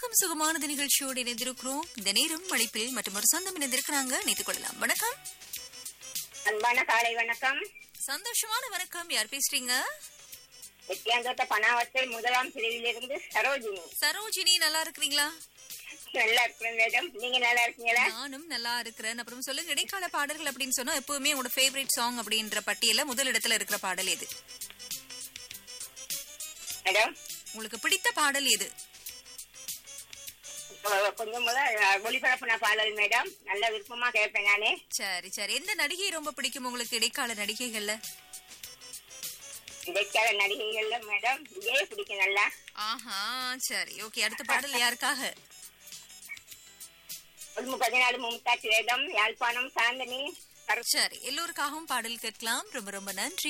வணக்கம் சுகமானது நிகழ்ச்சியோடு இணைந்திருக்கிறோம் இந்த நேரம் அழைப்பில் மற்றும் ஒரு சொந்தம் இணைந்திருக்கிறாங்க நினைத்துக் கொள்ளலாம் வணக்கம் அன்பான காலை வணக்கம் சந்தோஷமான வணக்கம் யார் பேசுறீங்க வித்தியாந்தோட்ட பணாவத்தை முதலாம் பிரிவிலிருந்து சரோஜினி சரோஜினி நல்லா இருக்கிறீங்களா நல்லா இருக்கிறேன் மேடம் நீங்க நல்லா இருக்கீங்களா நானும் நல்லா இருக்கிறேன் அப்புறம் சொல்லுங்க இடைக்கால பாடல்கள் அப்படின்னு சொன்னா எப்பவுமே உங்களோட ஃபேவரட் சாங் அப்படின்ற பட்டியல முதல் இடத்துல இருக்கிற பாடல் எது மேடம் உங்களுக்கு பிடித்த பாடல் எது இப்போ கொஞ்சம் முதல் ஒளிபரப்புன பாடல் மேடம் நல்ல விருப்பமா கேட்பேன் நானே சரி சரி எந்த நடிகை ரொம்ப பிடிக்கும் உங்களுக்கு இடைக்கால நடிகைகள்ல இடைக்கால நடிகைகள்ல மேடம் இதே பிடிக்கும் நல்லா ஆஹா சரி ஓகே அடுத்த பாடல் யாருக்காக ஒன்று பதினாலு மும்தாஜ் வேதம் யாழ்ப்பாணம் சாந்தனி சரி எல்லோருக்காகவும் பாடல் கேட்கலாம் ரொம்ப ரொம்ப நன்றி